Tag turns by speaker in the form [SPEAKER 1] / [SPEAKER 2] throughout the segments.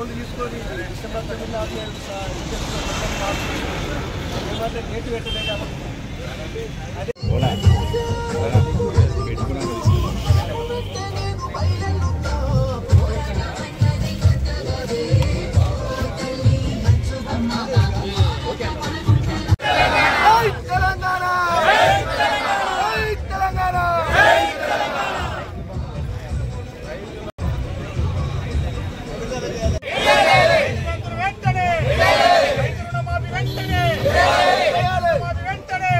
[SPEAKER 1] లోన్లు తీసుకొని డిసెంబర్ తొమ్మిది నాలుగు ఏమంటే డేట్ పెట్టలేదు కాబట్టి అదే
[SPEAKER 2] వెంటనే రైతు రుణమాఫీ వెంటనే రుణమాఫీ వెంటనే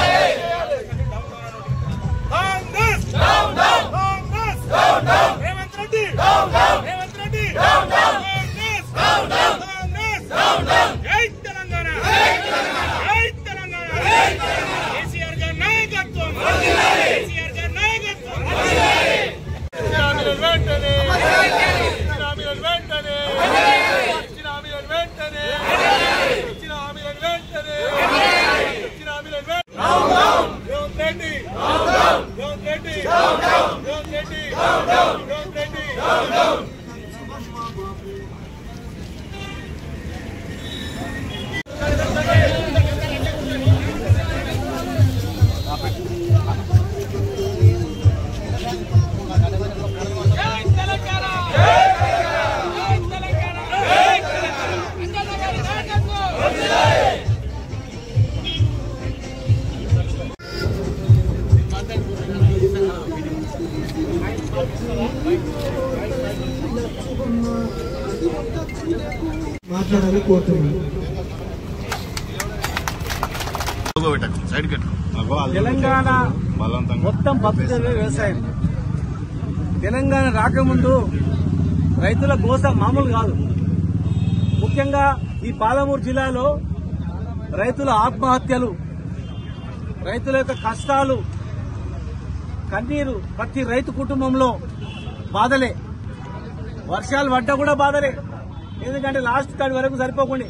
[SPEAKER 2] కాంగ్రెస్ కాంగ్రెస్ రేవంత్ రెడ్డి రేవంత్ రెడ్డి కాంగ్రెస్ కాంగ్రెస్ జై తెలంగాణ జై తెలంగాణ కేసీఆర్ గారి నాయకత్వం కేసీఆర్ గారి నాయకత్వం హామీలను వెంటనే ఇచ్చిన హామీలను వెంటనే ఇచ్చిన హామీలను వెంటనే ఇచ్చిన హామీలను వెంటనే ఇచ్చిన హామీలను వెంటనే రేవంత్ రెడ్డి రేవంత్ రెడ్డి రేవంత్ రెడ్డి రేవంత్ రెడ్డి
[SPEAKER 3] మాట్లాడాలని కోరుతున్నాను
[SPEAKER 1] తెలంగాణ మొత్తం బతుకుదే వ్యవసాయం తెలంగాణ రాకముందు రైతుల గోస మామూలు కాదు ముఖ్యంగా ఈ పాలమూరు జిల్లాలో రైతుల ఆత్మహత్యలు రైతుల యొక్క కష్టాలు కన్నీరు ప్రతి రైతు కుటుంబంలో బాధలే వర్షాలు పడ్డా కూడా బాధలే ఎందుకంటే లాస్ట్ కాడి వరకు సరిపోకుండా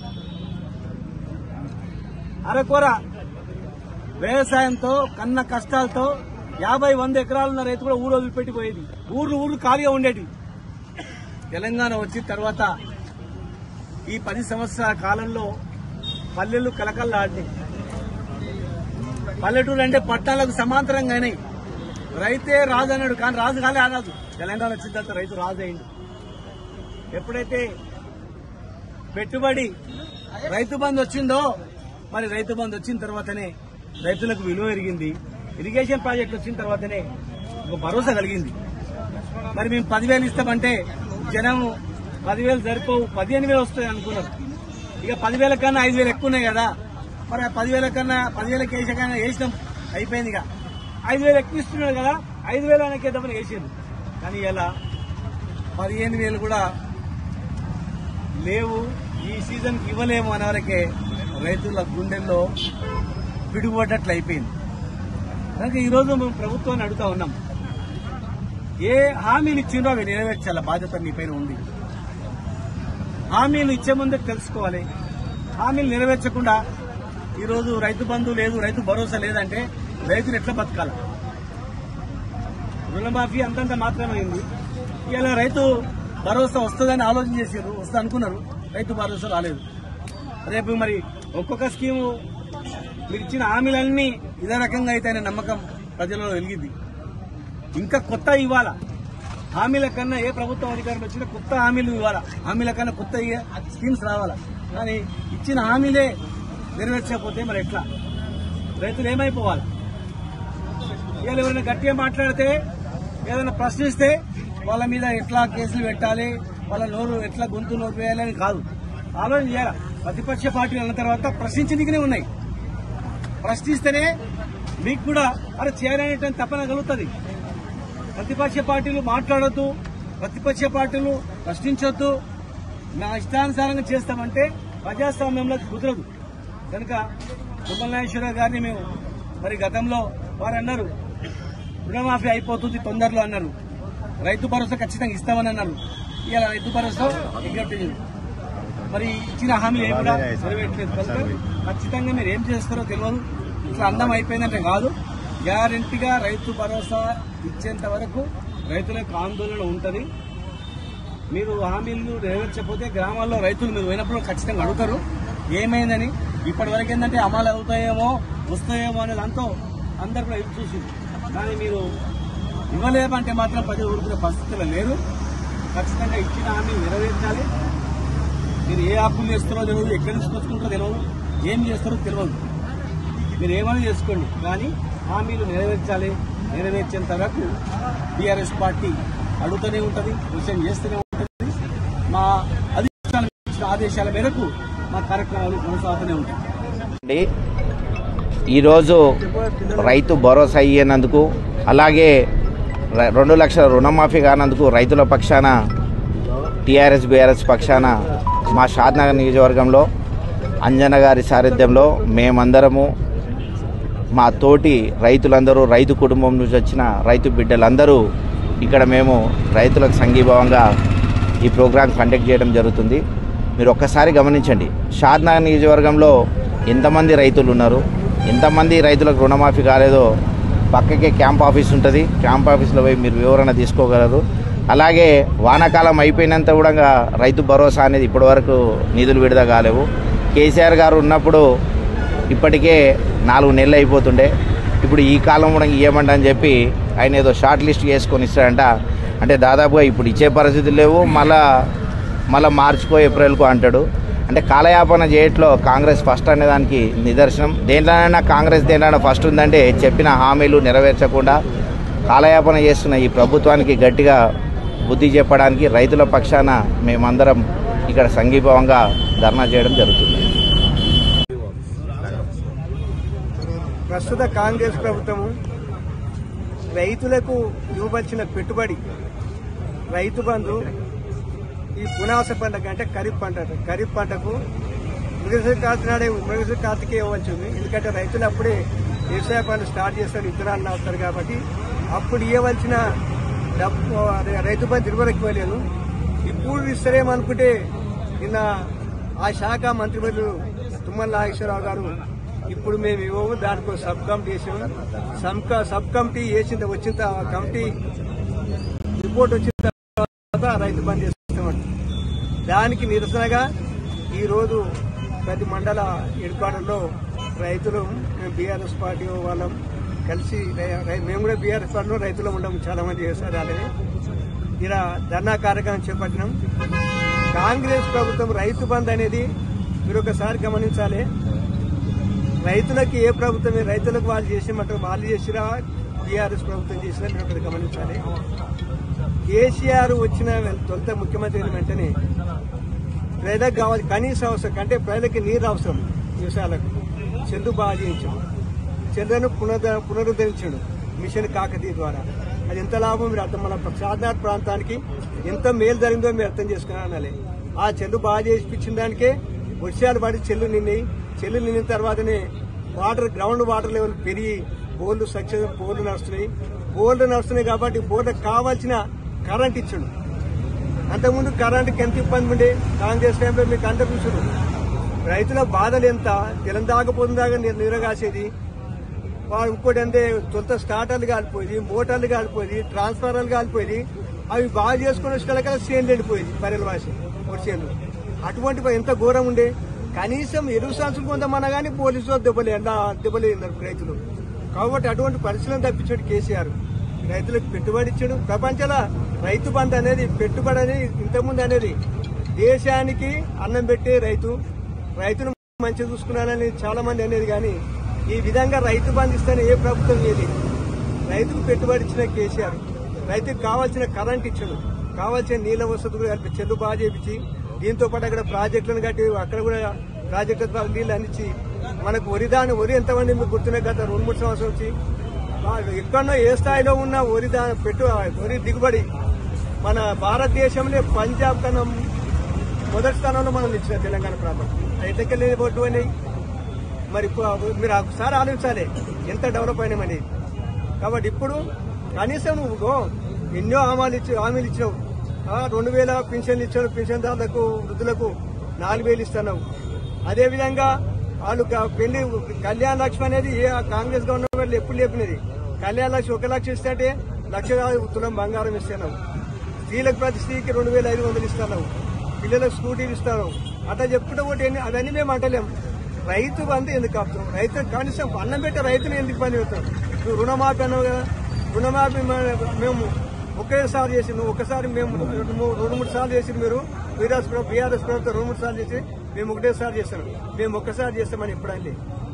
[SPEAKER 1] అరకొర వ్యవసాయంతో కన్న కష్టాలతో యాభై వంద ఎకరాలున్న రైతు కూడా ఊరు వదిలిపెట్టిపోయేది ఊర్లు ఊర్లు ఖాళీగా ఉండేది తెలంగాణ వచ్చిన తర్వాత ఈ పది సంవత్సరాల కాలంలో పల్లెలు కలకల్లాడినాయి పల్లెటూరు అంటే పట్టణాలకు సమాంతరంగా అయినాయి రైతే రాజు అన్నాడు కానీ రాజు కాలే రాజు తెలంగాణ వచ్చిన తర్వాత రైతు రాజు అయింది ఎప్పుడైతే పెట్టుబడి రైతు బంధు వచ్చిందో మరి రైతు బంధు వచ్చిన తర్వాతనే రైతులకు విలువ ఎరిగింది ఇరిగేషన్ ప్రాజెక్ట్ వచ్చిన తర్వాతనే ఒక భరోసా కలిగింది మరి మేము పదివేలు ఇస్తామంటే జనం పదివేలు సరిపోవు పదిహేను వేలు వస్తాయి అనుకున్నారు ఇక పదివేల కన్నా ఐదు వేలు ఎక్కువ ఉన్నాయి కదా మరి ఆ పదివేల కన్నా పదివేలకి వేసాకన్నా వేసినాం అయిపోయింది ఇక ఐదు వేలు ఎక్కువ ఇస్తున్నాడు కదా ఐదు వేలు అనేకేద్దామని వేసింది కానీ ఇలా పదిహేను వేలు కూడా లేవు ఈ సీజన్కి ఇవ్వలేము అనే వరకే రైతుల గుండెల్లో పిడుగుపడ్డట్లు అయిపోయింది కనుక ఈరోజు మేము ప్రభుత్వాన్ని అడుగుతా ఉన్నాం ఏ హామీలు ఇచ్చిందో అవి నెరవేర్చాల బాధ్యత మీ పైన ఉంది హామీలు ఇచ్చే ముందే తెలుసుకోవాలి హామీలు నెరవేర్చకుండా ఈరోజు రైతు బంధు లేదు రైతు భరోసా లేదంటే రైతులు ఎట్లా బతకాలి రుణమాఫీ అంతంత మాత్రమే అయింది ఇలా రైతు భరోసా వస్తుందని ఆలోచన చేశారు వస్తుంది అనుకున్నారు రైతు భరోసా రాలేదు రేపు మరి ఒక్కొక్క స్కీము మీరు ఇచ్చిన హామీలన్నీ ఇదే రకంగా అయితే అనే నమ్మకం ప్రజలలో వెలిగింది ఇంకా కొత్త ఇవ్వాలా హామీల కన్నా ఏ ప్రభుత్వం అధికారం వచ్చినా కొత్త హామీలు ఇవ్వాలా హామీల కన్నా కొత్త ఏ- స్కీమ్స్ రావాలా కానీ ఇచ్చిన హామీలే నెరవేర్చకపోతే మరి ఎట్లా రైతులు ఏమైపోవాలి ఇవాళ ఎవరైనా గట్టిగా మాట్లాడితే ఏదైనా ప్రశ్నిస్తే వాళ్ళ మీద ఎట్లా కేసులు పెట్టాలి వాళ్ళ నోరు ఎట్లా గొంతు నోరు వేయాలని కాదు ఆలోచన చేయాలి ప్రతిపక్ష పార్టీలు అన్న తర్వాత ప్రశ్నించడానికినే ఉన్నాయి ప్రశ్నిస్తేనే మీకు కూడా అరే చేయాలనేటువంటి తపన కలుగుతుంది ప్రతిపక్ష పార్టీలు మాట్లాడొద్దు ప్రతిపక్ష పార్టీలు ప్రశ్నించొద్దు నా ఇష్టానుసారంగా చేస్తామంటే ప్రజాస్వామ్యంలో కుదరదు కనుక తుమ్మల నాగేశ్వరరావు గారిని మేము మరి గతంలో వారు అన్నారు రుణమాఫీ అయిపోతుంది తొందరలో అన్నారు రైతు భరోసా ఖచ్చితంగా ఇస్తామని అన్నారు ఇవాళ రైతు భరోసా విజ్ఞప్తి చేయండి. మరి ఇచ్చిన హామీలు ఏమి కూడా నెరవేర్చలేదు కనుక ఖచ్చితంగా మీరు ఏం చేస్తారో తెలియదు ఇట్లా అందం అయిపోయిందంటే కాదు గ్యారంటీగా రైతు భరోసా ఇచ్చేంత వరకు రైతులకు ఆందోళన ఉంటుంది మీరు హామీలు నెరవేర్చకపోతే గ్రామాల్లో రైతులు మీరు పోయినప్పుడు ఖచ్చితంగా అడుగుతారు ఏమైందని ఇప్పటి వరకు ఏంటంటే అమలు అవుతాయేమో వస్తాయేమో అనే దాంతో అందరు కూడా ఎదురు చూసి కానీ మీరు ఇవ్వలేమంటే మాత్రం ప్రజలు ఊరుకునే పరిస్థితులు లేరు ఖచ్చితంగా ఇచ్చిన హామీలు నెరవేర్చాలి మీరు ఏ అప్పులు చేస్తారో తెలియదు ఎక్కడి నుంచి తెచ్చుకుంటారో తెలియదు ఏం చేస్తారో తెలియదు మీరు ఏమైనా చేసుకోండి కానీ హామీలు నెరవేర్చాలి నెరవేర్చేంత వరకు టీఆర్ఎస్ పార్టీ అడుగుతూనే ఉంటుంది క్వశ్చన్ చేస్తూనే ఉంటుంది మా అధిష్టానం ఇచ్చిన ఆదేశాల మేరకు మా కార్యక్రమాలు కొనసాగుతూనే ఉంటాయి
[SPEAKER 3] అండి ఈరోజు రైతు భరోసా ఇయ్యనందుకు అలాగే ర- రెండు లక్షల రుణమాఫీ కానందుకు రైతుల పక్షాన టీఆర్ఎస్ బీఆర్ఎస్ పక్షాన మా షాద్నగర్ నియోజకవర్గంలో అంజన గారి సారథ్యంలో మేమందరము మా తోటి రైతులందరూ రైతు కుటుంబం నుంచి వచ్చిన రైతు బిడ్డలందరూ ఇక్కడ మేము రైతులకు సంఘీభావంగా ఈ ప్రోగ్రాం కండక్ట్ చేయడం జరుగుతుంది మీరు ఒక్కసారి గమనించండి షాద్నగర్ నియోజకవర్గంలో ఎంతమంది రైతులు ఉన్నారు ఎంతమంది రైతులకు రుణమాఫీ కాలేదో పక్కకే క్యాంప్ ఆఫీస్ ఉంటుంది క్యాంప్ ఆఫీస్లో పోయి మీరు వివరణ తీసుకోగలరు అలాగే వానాకాలం అయిపోయినంత కూడా రైతు భరోసా అనేది ఇప్పటివరకు నిధులు విడుదల కాలేవు కేసీఆర్ గారు ఉన్నప్పుడు ఇప్పటికే నాలుగు నెలలు అయిపోతుండే ఇప్పుడు ఈ కాలం కూడా ఇవ్వమండి అని చెప్పి ఆయన ఏదో షార్ట్ లిస్ట్ చేసుకొని ఇస్తాడంట అంటే దాదాపుగా ఇప్పుడు ఇచ్చే పరిస్థితులు లేవు మళ్ళా మళ్ళీ మార్చుకో ఏప్రిల్కో అంటాడు అంటే కాలయాపన చేయట్లో కాంగ్రెస్ ఫస్ట్ అనే దానికి నిదర్శనం దేంట్లోనైనా కాంగ్రెస్ దేంట్లోనైనా ఫస్ట్ ఉందంటే చెప్పిన హామీలు నెరవేర్చకుండా కాలయాపన చేస్తున్న ఈ ప్రభుత్వానికి గట్టిగా బుద్ధి చెప్పడానికి రైతుల పక్షాన మేమందరం ఇక్కడ సంఘీభావంగా ధర్నా చేయడం జరుగుతుంది
[SPEAKER 4] ప్రస్తుత కాంగ్రెస్ ప్రభుత్వము రైతులకు ఇవ్వవలసిన పెట్టుబడి రైతు బంధు ఈ పునాస పంటకు అంటే ఖరీఫ్ పంట ఖరీఫ్ పంటకు మృగశిర కార్తీ నాడే మృగశిర కార్తీకే ఇవ్వచ్చు ఎందుకంటే రైతులు అప్పుడే వ్యవసాయ పనులు స్టార్ట్ చేస్తారు విత్తనాలు నాస్తారు కాబట్టి అప్పుడు ఇవ్వవలసిన డబ్బు అదే రైతు బంధు ఇరువరకు ఇవ్వలేదు ఇప్పుడు ఇస్తారేమనుకుంటే నిన్న ఆ శాఖ మంత్రివర్యులు తుమ్మల నాగేశ్వరరావు గారు ఇప్పుడు మేము ఇవ్వము దానికి ఒక సబ్ కమిటీ వేసాము సబ్ సబ్ కమిటీ వేసిన వచ్చిన తర్వాత ఆ కమిటీ రిపోర్ట్ వచ్చిన తర్వాత రైతు బంద్ చేస్తామంట దానికి నిరసనగా ఈ రోజు ప్రతి మండల ఏర్పాటులో రైతులు మేము బీఆర్ఎస్ పార్టీ వాళ్ళం కలిసి రై- రై- మేము కూడా బీఆర్ఎస్ పార్టీలో రైతులు ఉండము చాలా మంది చేస్తారు అలాగే ఇలా ధర్నా కార్యక్రమం చేపట్టినాం కాంగ్రెస్ ప్రభుత్వం రైతు బంద్ అనేది మీరు ఒకసారి గమనించాలి రైతులకి ఏ ప్రభుత్వం రైతులకు వాళ్ళు చేసినట్టు వాళ్ళు చేసిరా బీఆర్ఎస్ ప్రభుత్వం చేసినా మీరు ఒకటి గమనించాలి కేసీఆర్ వచ్చిన వెం- తొలుత ముఖ్యమంత్రి అయిన వెంటనే ప్రజలకు కావాలి కనీస అవసరం అంటే ప్రజలకి నీరు అవసరం వ్యవసాయాలకు చెందు బాగా చేయించాం చంద్రను పునరుద్ధ పునరుద్ధరించాడు మిషన్ కాకతీయ ద్వారా అది ఎంత లాభం మీరు అర్థం మన సాధారణ ప్రాంతానికి ఎంత మేలు జరిగిందో మీరు అర్థం చేసుకున్నా అనాలి ఆ చెల్లు బాగా చేసిపించిన దానికే వర్షాలు పడి చెల్లు నిన్నాయి చెల్లు నిన్న తర్వాతనే వాటర్ గ్రౌండ్ వాటర్ లెవెల్ పెరిగి బోర్లు సక్సెస్ బోర్లు నడుస్తున్నాయి బోర్లు నడుస్తున్నాయి కాబట్టి బోర్లకు కావాల్సిన కరెంట్ ఇచ్చాడు అంతకుముందు కరెంటుకి ఎంత ఇబ్బంది ఉండే కాంగ్రెస్ టైంలో మీకు అందరు చూసారు రైతుల బాధలు ఎంత తెలంగాణ పొందాక నిరగాసేది వాడు ఇంకోటి అంటే తొలుత స్టార్టర్లు కాలిపోయింది మోటార్లు కాలిపోయింది ట్రాన్స్ఫార్మర్లు కాలిపోయింది అవి బాగా చేసుకుని వచ్చేకల్లా చేనులు ఎండిపోయింది బర్రెల వాసి ఒక చేనులు అటువంటి ప- ఎంత ఘోరం ఉండే కనీసం ఎరువు సంచులు కొందామన్నా కానీ పోలీసులు దెబ్బలు ఎండ దెబ్బలు రైతులు కాబట్టి అటువంటి పరిస్థితులను తప్పించాడు కేసీఆర్ రైతులకు పెట్టుబడి ఇచ్చాడు ప్రపంచంలో రైతు బంధు అనేది పెట్టుబడి అనేది ఇంతకుముందు అనేది దేశానికి అన్నం పెట్టే రైతు రైతును మంచిగా చూసుకున్నానని చాలా మంది అనేది కానీ ఈ విధంగా రైతు బంధు ఇస్తానే ఏ ప్రభుత్వం చేయలేదు రైతుకు పెట్టుబడి ఇచ్చిన కేసీఆర్ రైతుకు కావాల్సిన కరెంట్ ఇచ్చాడు కావాల్సిన నీళ్ళ వసతి కూడా కల్పించి చెల్లు బాగా చేపించి దీంతో పాటు అక్కడ ప్రాజెక్టులను కట్టి అక్కడ కూడా ప్రాజెక్టుల ద్వారా నీళ్లు అందించి మనకు వరి దాని వరి ఎంతమంది మీకు గుర్తున్నాయి గత రెండు మూడు సంవత్సరాలు వచ్చి వా- ఎక్కడో ఏ స్థాయిలో ఉన్న వరి దా పెట్టు వరి దిగుబడి మన భారతదేశంలో పంజాబ్ కన్నా మొదటి స్థానంలో మనం ఇచ్చిన తెలంగాణ ప్రాంతం రైతుకెళ్ళి ఓటు అయినాయి మరి ఇప్పుడు మీరు ఒకసారి ఆలోచించాలి ఎంత డెవలప్ అయినామని కాబట్టి ఇప్పుడు కనీసం నువ్వు గో ఎన్నో హామీలు ఇచ్చి హామీలు ఇచ్చినావు ఆ, రెండు వేల పింఛన్లు ఇచ్చారు పింఛన్దారులకు వృద్ధులకు నాలుగు వేలు ఇస్తున్నావు అదేవిధంగా వాళ్ళు క- పెళ్లి కళ్యాణ లక్ష్మి అనేది ఏ కాంగ్రెస్ గవర్నమెంట్ ఎప్పుడు లేపినది కళ్యాణ లక్ష్మి ఒక లక్ష ఇస్తే లక్ష కాదు తులం బంగారం ఇస్తున్నావు స్త్రీలకు ప్రతి స్త్రీకి రెండు వేల ఐదు వందలు ఇస్తున్నావు పిల్లలకు స్కూటీలు ఇస్తాను అట్లా చెప్పుకుంటే ఒకటి ఎన్ని- అవన్నీ మేము అంటలేం రైతు బంధు ఎందుకు ఆపుతాం రైతు కనీసం అన్నం పెట్టే రైతుని ఎందుకు ఇబ్బంది పెడతాం నువ్వు రుణమాఫీ అన్నావు కదా రుణమాఫీ మ- మేము ఒకేసారి చేసి నువ్వు ఒకసారి మేము రెండు మూడు రెండు మూడు సార్లు చేసి మీరు బీఆర్ఎస్ ప్రభుత్వం బీఆర్ఎస్ ప్రభుత్వం రెండు మూడు సార్లు చేసి మేము ఒకటేసారి చేస్తాం మేము ఒక్కసారి చేస్తామని ఎప్పుడండి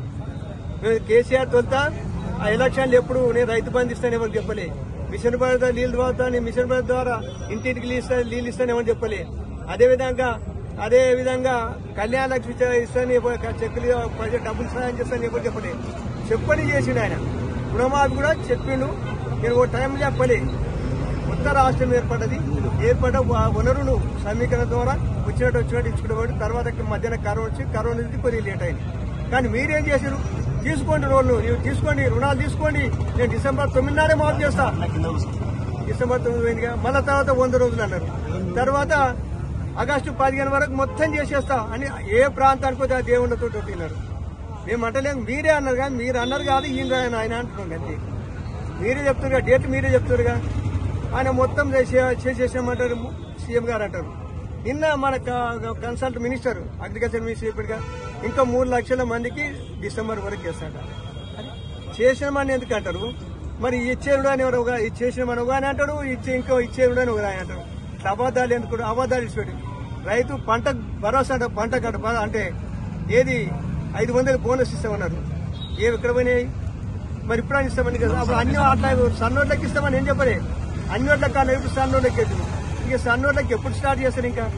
[SPEAKER 4] మేము కేసీఆర్ తొలుతా ఆ ఎలక్షన్లు ఎప్పుడు నేను రైతు బంధు ఇస్తాను ఎవరు చెప్పలే మిషన్ భద్రత నీళ్లు వాడుతాను మిషన్ భద్రత ద్వారా ఇంటింటికి నీళ్ళు ఇస్తాను నీళ్ళు ఇస్తాను ఎవరు చెప్పలే అదే విధంగా అదే విధంగా కళ్యాణ లక్ష్మి చే- ఇస్తాను ఎవరు- చెక్కులు ప్రజలు డబ్బులు సహాయం చేస్తాను ఎవరు చెప్పలే చెప్పని చేసిండు ఆయన రుణమాఫీ కూడా చెప్పిండు నేను ఒక టైం చెప్పలే కొత్త రాష్ట్రం ఏర్పడ్డది ఏర్పడ్డ వ- వనరులు సమీకరణ ద్వారా వచ్చినట్టు వచ్చినట్టు ఇచ్చుకునేవాడు తర్వాత మధ్యాహ్నం కరోనా వచ్చి కరోనా నుంచి కొద్దిగా లేట్ అయింది కానీ మీరేం చేశారు తీసుకోండి రోడ్లు ನೀವು తీసుకోండి రుణాలు తీసుకోండి నేను డిసెంబర్ తొమ్మిది నాడే మాఫ్ చేస్తా డిసెంబర్ తొమ్మిది పోయిందిగా మళ్ళా తర్వాత వంద రోజులు అన్నారు తర్వాత ఆగస్టు పదిహేను వరకు మొత్తం చేసేస్తా అని ఏ ప్రాంతానికి పోతే ఆ దేవుళ్ళతో కొట్టినారు మేము అంటలేము మీరే అన్నారు కానీ మీరు అన్నారు కాదు ఈయన ఆయన ఆయన అంటున్నాం అంతే మీరే చెప్తారుగా డేట్ మీరే చెప్తారుగా ఆయన మొత్తం చేసే- చేసేసామంటారు సీఎం గారు అంటారు నిన్న మన క- కన్సల్ట్ మినిస్టర్ అగ్రికల్చర్ మినిస్టర్ చెప్పాడుగా ఇంకా మూడు లక్షల మందికి డిసెంబర్ వరకు చేస్తాడ చేసిన మన ఎందుకు అంటారు మరి ఇచ్చేరుడు అని ఎవరు ఒక- చేసిన మన ఒక ఆయన అంటాడు ఇచ్చే ఇంకో ఇచ్చేరుడు అని ఒక ఆయన అంటారు ఇట్లా అబద్ధాలు ఎందుకు అబద్ధాలు ఇచ్చాడు రైతు పంట భరోసా అంట పంట కట్ట అంటే ఏది ఐదు వందలు బోనస్ ఇస్తామన్నారు ఏవి ఎక్కడ పోయినాయి మరి ఇప్పుడు అని ఇస్తామని కదా అప్పుడు అన్ని అట్లా సన్నోట్లకి ఇస్తామని ఏం చెప్పలే అన్ని ఓట్ల కాలం ఇప్పుడు సన్నోట్లకి ఎదురు ఇక సన్నోట్లకి ఎప్పుడు స్టార్ట్ చేస్తారు ఇంకా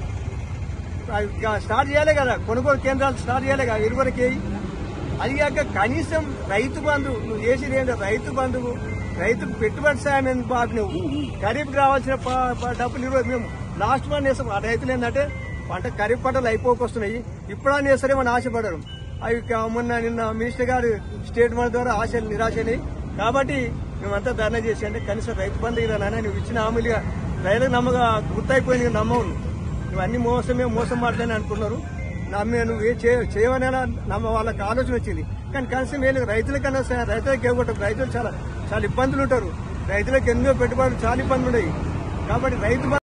[SPEAKER 4] అది ఇంకా స్టార్ట్ చేయాలి కదా కొనుగోలు కేంద్రాలు స్టార్ట్ చేయాలి కదా ఇరువరికి అది కాక కనీసం రైతు బంధు నువ్వు చేసేది ఏంటో రైతు బంధువు రైతుకు పెట్టుబడి సాయం ఎందుకు బాబు నువ్వు ఖరీఫ్ రావాల్సిన ప- ప- డబ్బులు ఇరవై మేము లాస్ట్ వన్ వేస్తాం ఆ రైతులు ఏంటంటే పంట ఖరీఫ్ పంటలు అయిపోకొస్తున్నాయి ఇప్పుడని వేస్తారేమని ఆశపడరు అవి కా- మొన్న నిన్న మినిస్టర్ గారు స్టేట్మెంట్ ద్వారా ఆశలు నిరాశనాయి కాబట్టి మేమంతా ధర్నా చేసి అంటే కనీసం రైతు బంధు ఇరా నాయన నువ్వు ఇచ్చిన హామీలుగా రైతులకు నమ్మగా గుర్తయిపోయింది నమ్మవు నువ్వు అన్ని మోసమే మోసం మాటలని అనుకున్నారు నమ్మే నువ్వు ఏ చే- చేయవనైనా నమ్మ వాళ్ళకి ఆలోచన వచ్చింది కానీ కనీసం వీళ్ళకి రైతులకన్నా సరే రైతులకు ఇవ్వకూడదు రైతులు చాలా చాలా ఇబ్బందులు ఉంటారు రైతులకు ఎన్నో పెట్టుబడులు చాలా ఇబ్బందులు ఉన్నాయి కాబట్టి రైతు